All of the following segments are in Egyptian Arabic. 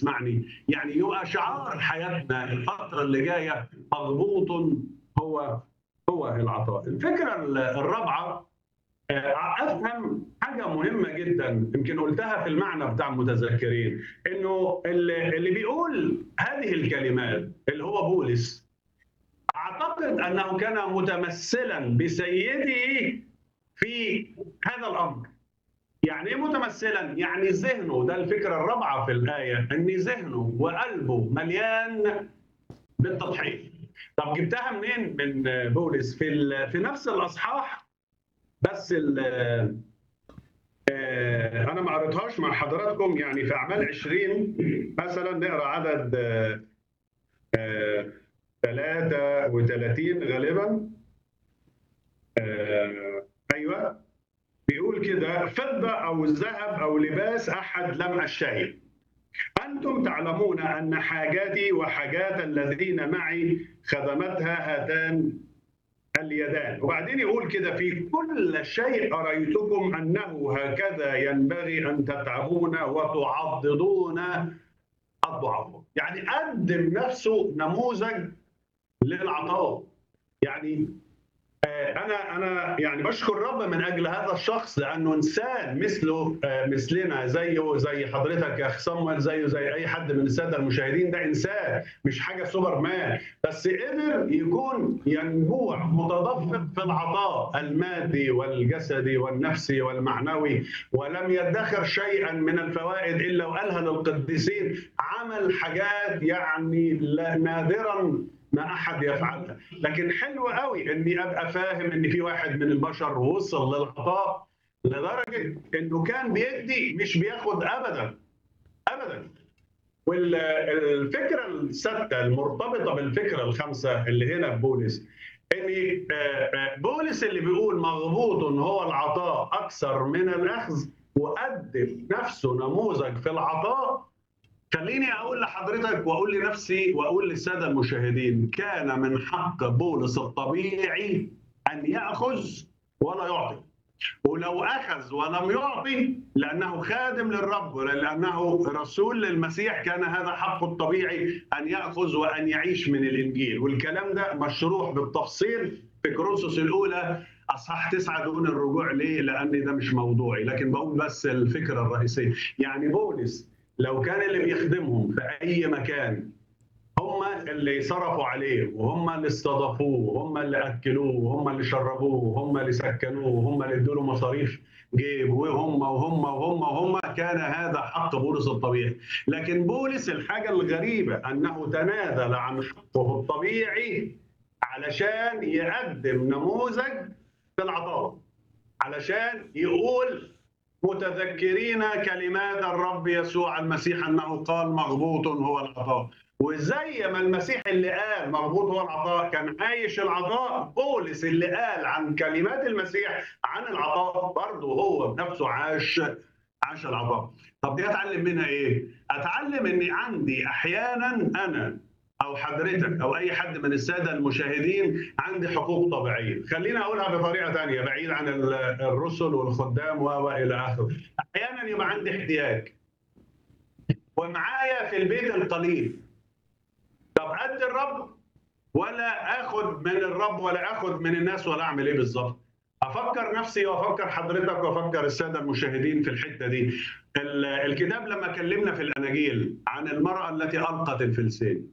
بيسمعني يعني يبقى شعار حياتنا الفتره اللي جايه مضبوط هو هو العطاء الفكره الرابعه افهم حاجه مهمه جدا يمكن قلتها في المعنى بتاع المتذكرين انه اللي بيقول هذه الكلمات اللي هو بولس اعتقد انه كان متمثلا بسيده في هذا الامر يعني ايه متمثلا؟ يعني ذهنه ده الفكره الرابعه في الايه ان ذهنه وقلبه مليان بالتضحيه. طب جبتها منين من بولس؟ في في نفس الاصحاح بس انا ما قريتهاش مع حضراتكم يعني في اعمال 20 مثلا نقرا عدد 33 غالبا ايوه بيقول كده فضه او ذهب او لباس احد لم اشتهي انتم تعلمون ان حاجاتي وحاجات الذين معي خدمتها هاتان اليدان وبعدين يقول كده في كل شيء أريتكم أنه هكذا ينبغي أن تتعبون وتعضدون الضعفاء يعني قدم نفسه نموذج للعطاء يعني انا انا يعني بشكر الرب من اجل هذا الشخص لانه انسان مثله مثلنا زيه زي حضرتك يا اخ صمويل زيه زي اي حد من الساده المشاهدين ده انسان مش حاجه سوبر مان بس قدر يكون ينبوع متدفق في العطاء المادي والجسدي والنفسي والمعنوي ولم يدخر شيئا من الفوائد الا وقالها للقديسين عمل حاجات يعني نادرا ما احد يفعلها لكن حلو قوي اني ابقى فاهم ان في واحد من البشر وصل للعطاء لدرجه انه كان بيدي مش بياخد ابدا ابدا والفكره السادسه المرتبطه بالفكره الخامسه اللي هنا في بولس ان بولس اللي بيقول مغبوط هو العطاء اكثر من الاخذ وقدم نفسه نموذج في العطاء خليني اقول لحضرتك واقول لنفسي واقول للساده المشاهدين كان من حق بولس الطبيعي ان ياخذ ولا يعطي ولو اخذ ولم يعطي لانه خادم للرب ولانه رسول للمسيح كان هذا حقه الطبيعي ان ياخذ وان يعيش من الانجيل والكلام ده مشروح بالتفصيل في كورنثوس الاولى اصحاح تسعه دون الرجوع ليه؟ لان ده مش موضوعي لكن بقول بس الفكره الرئيسيه يعني بولس لو كان اللي بيخدمهم في اي مكان هم اللي صرفوا عليه وهم اللي استضافوه وهم اللي اكلوه وهم اللي شربوه وهم اللي سكنوه وهم اللي ادوا له مصاريف جيب وهم وهم وهم وهم كان هذا حق بولس الطبيعي لكن بولس الحاجه الغريبه انه تنازل عن حقه الطبيعي علشان يقدم نموذج في العطاء علشان يقول متذكرين كلمات الرب يسوع المسيح انه قال مغبوط هو العطاء وزي ما المسيح اللي قال مغبوط هو العطاء كان عايش العطاء بولس اللي قال عن كلمات المسيح عن العطاء برضه هو بنفسه عاش عاش العطاء طب دي اتعلم منها ايه اتعلم اني عندي احيانا انا او حضرتك او اي حد من الساده المشاهدين عندي حقوق طبيعيه خليني اقولها بطريقه ثانيه بعيد عن الرسل والخدام والى اخره احيانا يبقى عندي احتياج ومعايا في البيت القليل طب قد الرب ولا اخذ من الرب ولا اخذ من الناس ولا اعمل ايه بالظبط افكر نفسي وافكر حضرتك وافكر الساده المشاهدين في الحته دي الكتاب لما كلمنا في الاناجيل عن المراه التي القت الفلسين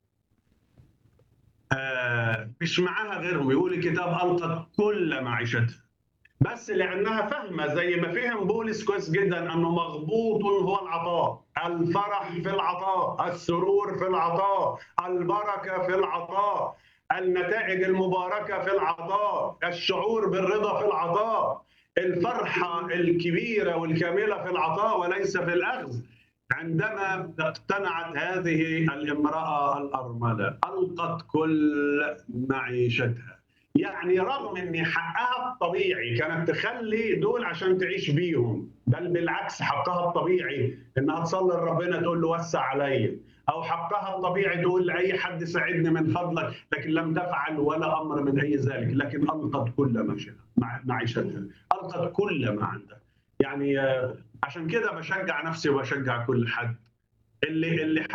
آه مش معاها غيرهم يقول الكتاب القت كل معيشتها بس لانها فاهمه زي ما فهم بولس كويس جدا انه مغبوط هو العطاء الفرح في العطاء السرور في العطاء البركه في العطاء النتائج المباركه في العطاء الشعور بالرضا في العطاء الفرحه الكبيره والكامله في العطاء وليس في الاخذ عندما اقتنعت هذه الامرأة الأرملة ألقت كل معيشتها يعني رغم ان حقها الطبيعي كانت تخلي دول عشان تعيش بيهم بل بالعكس حقها الطبيعي انها تصلي لربنا تقول له وسع عليا او حقها الطبيعي تقول لاي حد ساعدني من فضلك لكن لم تفعل ولا امر من اي ذلك لكن القت كل معيشتها القت كل ما عندها يعني عشان كده بشجع نفسي وبشجع كل حد اللي اللي